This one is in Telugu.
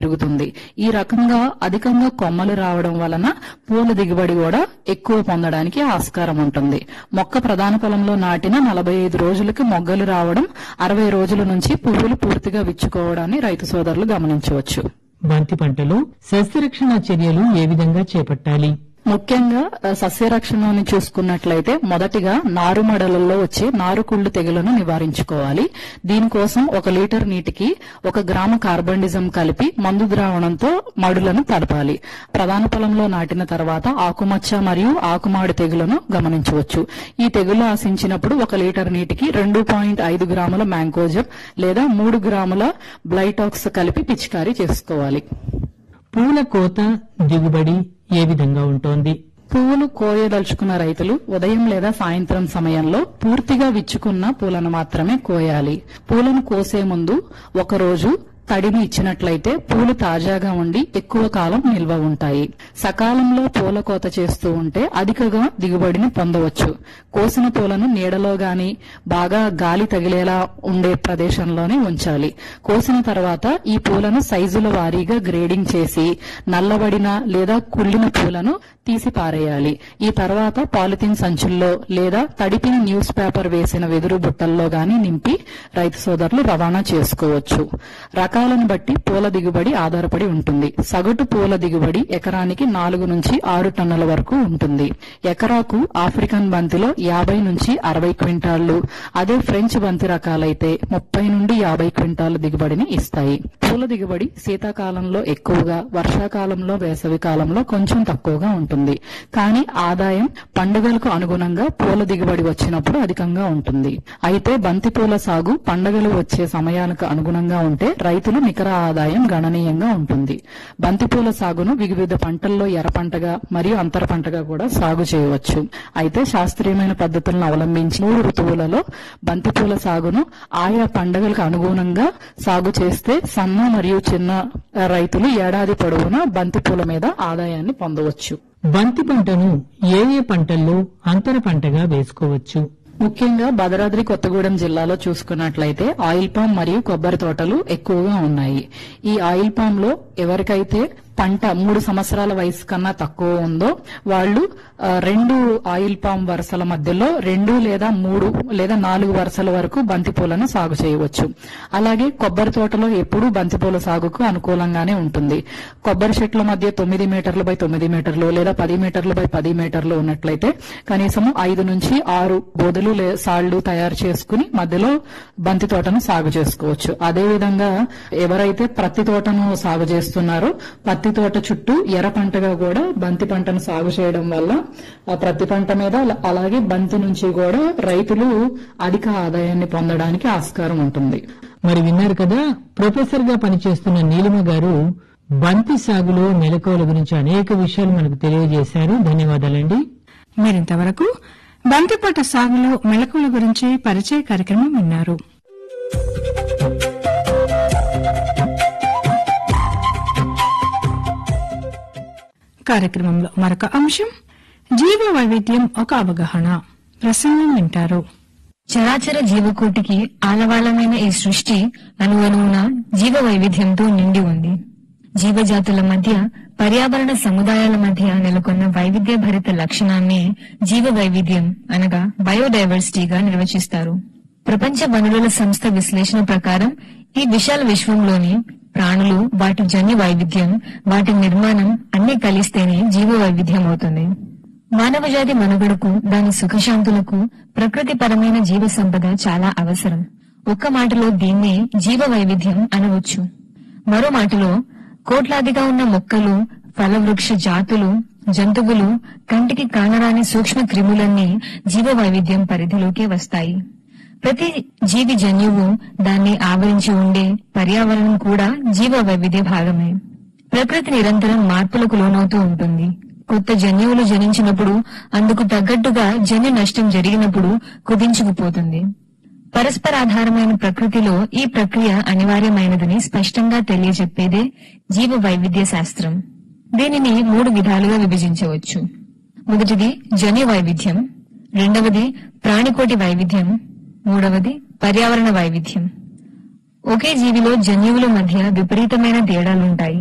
పెరుగుతుంది ఈ రకంగా అధికంగా కొమ్మలు రావడం వలన పూల దిగుబడి కూడా ఎక్కువ పొందడానికి ఆస్కారం ఉంటుంది మొక్క ప్రధాన పొలంలో నాటిన నలభై ఐదు రోజులకి మొగ్గలు రావడం అరవై రోజుల నుంచి పువ్వులు పూర్తిగా విచ్చుకోవడాన్ని రైతు సోదరులు గమనించవచ్చు బంతి పంటలో సస్యరక్షణ చర్యలు ఏ విధంగా చేపట్టాలి ముఖ్యంగా ఆ, సస్యరక్షణని చూసుకున్నట్లయితే మొదటిగా నారుమడలలో వచ్చే నారుకుళ్ళు తెగులను నివారించుకోవాలి దీనికోసం ఒక లీటర్ నీటికి ఒక గ్రాము కార్బండిజం కలిపి మందు ద్రావణంతో మడులను తడపాలి ప్రధాన పొలంలో నాటిన తర్వాత ఆకుమచ్చ మరియు ఆకుమాడి తెగులను గమనించవచ్చు ఈ తెగులు ఆశించినప్పుడు ఒక లీటర్ నీటికి రెండు పాయింట్ ఐదు గ్రాముల మ్యాంకోజం లేదా మూడు గ్రాముల బ్లైటాక్స్ కలిపి పిచికారీ చేసుకోవాలి పూల కోత దిగుబడి ఏ విధంగా ఉంటోంది పువ్వులు కోయదలుచుకున్న రైతులు ఉదయం లేదా సాయంత్రం సమయంలో పూర్తిగా విచ్చుకున్న పూలను మాత్రమే కోయాలి పూలను కోసే ముందు ఒక రోజు తడిని ఇచ్చినట్లయితే పూలు తాజాగా ఉండి ఎక్కువ కాలం నిల్వ ఉంటాయి సకాలంలో పూల కోత చేస్తూ ఉంటే అధికగా దిగుబడిని పొందవచ్చు కోసిన పూలను నీడలో గాని బాగా గాలి తగిలేలా ఉండే ప్రదేశంలోనే ఉంచాలి కోసిన తర్వాత ఈ పూలను సైజుల వారీగా గ్రేడింగ్ చేసి నల్లబడిన లేదా కుళ్ళిన పూలను తీసి పారేయాలి ఈ తర్వాత పాలిథిన్ సంచుల్లో లేదా తడిపిన న్యూస్ పేపర్ వేసిన వెదురు బుట్టల్లో గాని నింపి రైతు సోదరులు రవాణా చేసుకోవచ్చు రకాలను బట్టి పూల దిగుబడి ఆధారపడి ఉంటుంది సగటు పూల దిగుబడి ఎకరానికి నాలుగు నుంచి ఆరు టన్నుల వరకు ఉంటుంది ఎకరాకు ఆఫ్రికన్ బంతిలో యాభై నుంచి అరవై క్వింటాళ్లు అదే ఫ్రెంచ్ బంతి రకాలైతే ముప్పై నుండి యాభై క్వింటాళ్ల దిగుబడిని ఇస్తాయి పూల దిగుబడి శీతాకాలంలో ఎక్కువగా వర్షాకాలంలో వేసవి కాలంలో కొంచెం తక్కువగా ఉంటుంది కానీ ఆదాయం పండుగలకు అనుగుణంగా పూల దిగుబడి వచ్చినప్పుడు అధికంగా ఉంటుంది అయితే బంతి పూల సాగు పండుగలు వచ్చే సమయానికి అనుగుణంగా ఉంటే రైతులు నికర ఆదాయం గణనీయంగా ఉంటుంది బంతి పూల సాగును వివిధ పంటల్లో ఎర్ర పంటగా మరియు అంతర పంటగా కూడా సాగు చేయవచ్చు అయితే శాస్త్రీయమైన పద్ధతులను అవలంబించి మూడు ఋతువులలో బంతి పూల సాగును ఆయా పండుగలకు అనుగుణంగా సాగు చేస్తే సన్న మరియు చిన్న రైతులు ఏడాది పొడవునా బంతి పూల మీద ఆదాయాన్ని పొందవచ్చు బంతి పంటను ఏ ఏ పంటల్లో అంతర పంటగా వేసుకోవచ్చు ముఖ్యంగా భద్రాద్రి కొత్తగూడెం జిల్లాలో చూసుకున్నట్లయితే ఆయిల్ పామ్ మరియు కొబ్బరి తోటలు ఎక్కువగా ఉన్నాయి ఈ ఆయిల్ పామ్ లో ఎవరికైతే పంట మూడు సంవత్సరాల వయసు కన్నా తక్కువ ఉందో వాళ్ళు ఆ, రెండు ఆయిల్ పామ్ వరుసల మధ్యలో రెండు లేదా మూడు లేదా నాలుగు వరుసల వరకు బంతి పూలను సాగు చేయవచ్చు అలాగే కొబ్బరి తోటలో ఎప్పుడూ బంతి పూల సాగుకు అనుకూలంగానే ఉంటుంది కొబ్బరి చెట్ల మధ్య తొమ్మిది మీటర్లు బై తొమ్మిది మీటర్లు లేదా పది మీటర్లు బై పది మీటర్లు ఉన్నట్లయితే కనీసం ఐదు నుంచి ఆరు బోధులు లే- సాళ్లు తయారు చేసుకుని మధ్యలో బంతి తోటను సాగు చేసుకోవచ్చు అదే విధంగా ఎవరైతే ప్రత్తి తోటను సాగు చేస్తున్నారో పత్తి తోట చుట్టూ ఎర్ర పంటగా కూడా బంతి పంటను సాగు చేయడం వల్ల ఆ ప్రతి పంట మీద అలా- అలాగే బంతి నుంచి కూడా రైతులు అధిక ఆదాయాన్ని పొందడానికి ఆస్కారం ఉంటుంది మరి విన్నారు కదా ప్రొఫెసర్ గా పనిచేస్తున్న నీలిమ గారు బంతి సాగులో మెలకువల గురించి అనేక విషయాలు మనకు తెలియజేశారు ధన్యవాదాలండి మీరింతవరకు బంతిపట్ట సాగులో మెలకువల గురించి పరిచయ కార్యక్రమం విన్నారు కార్యక్రమంలో మరొక అంశం జీవ వైవిధ్యం ఒక అవగాహన ప్రసంగం వింటారు చరాచర జీవకోటికి ఆలవాలమైన ఈ సృష్టి అణువణువున జీవ వైవిధ్యంతో నిండి ఉంది జీవజాతుల మధ్య పర్యావరణ సముదాయాల మధ్య నెలకొన్న వైవిధ్య భరిత లక్షణాన్ని జీవ వైవిధ్యం అనగా బయోడైవర్సిటీగా నిర్వచిస్తారు ప్రపంచ వనరుల సంస్థ విశ్లేషణ ప్రకారం ఈ విశాల విశ్వంలోని ప్రాణులు వాటి జన్యు వైవిధ్యం వాటి నిర్మాణం అన్ని కలిస్తేనే జీవ వైవిధ్యం అవుతుంది మానవజాతి మనుగడకు దాని సుఖశాంతులకు ప్రకృతిపరమైన జీవ సంపద చాలా అవసరం ఒక్క మాటలో దీన్నే జీవ వైవిధ్యం అనవచ్చు మరో మాటలో కోట్లాదిగా ఉన్న మొక్కలు ఫలవృక్ష జాతులు జంతువులు కంటికి కానరాని సూక్ష్మ క్రిములన్నీ జీవ వైవిధ్యం పరిధిలోకే వస్తాయి ప్రతి జీవి జన్యువు దాన్ని ఆవరించి ఉండే పర్యావరణం కూడా జీవ వైవిధ్య భాగమే ప్రకృతి నిరంతరం మార్పులకు లోనవుతూ ఉంటుంది కొత్త జన్యువులు జనించినప్పుడు అందుకు తగ్గట్టుగా జన్యు నష్టం జరిగినప్పుడు కుదించుకుపోతుంది పరస్పరాధారమైన ప్రకృతిలో ఈ ప్రక్రియ అనివార్యమైనదని స్పష్టంగా తెలియజెప్పేదే జీవ వైవిధ్య శాస్త్రం దీనిని మూడు విధాలుగా విభజించవచ్చు మొదటిది జన్యు వైవిధ్యం రెండవది ప్రాణికోటి వైవిధ్యం మూడవది పర్యావరణ వైవిధ్యం ఒకే జీవిలో జన్యువుల మధ్య విపరీతమైన తేడాలుంటాయి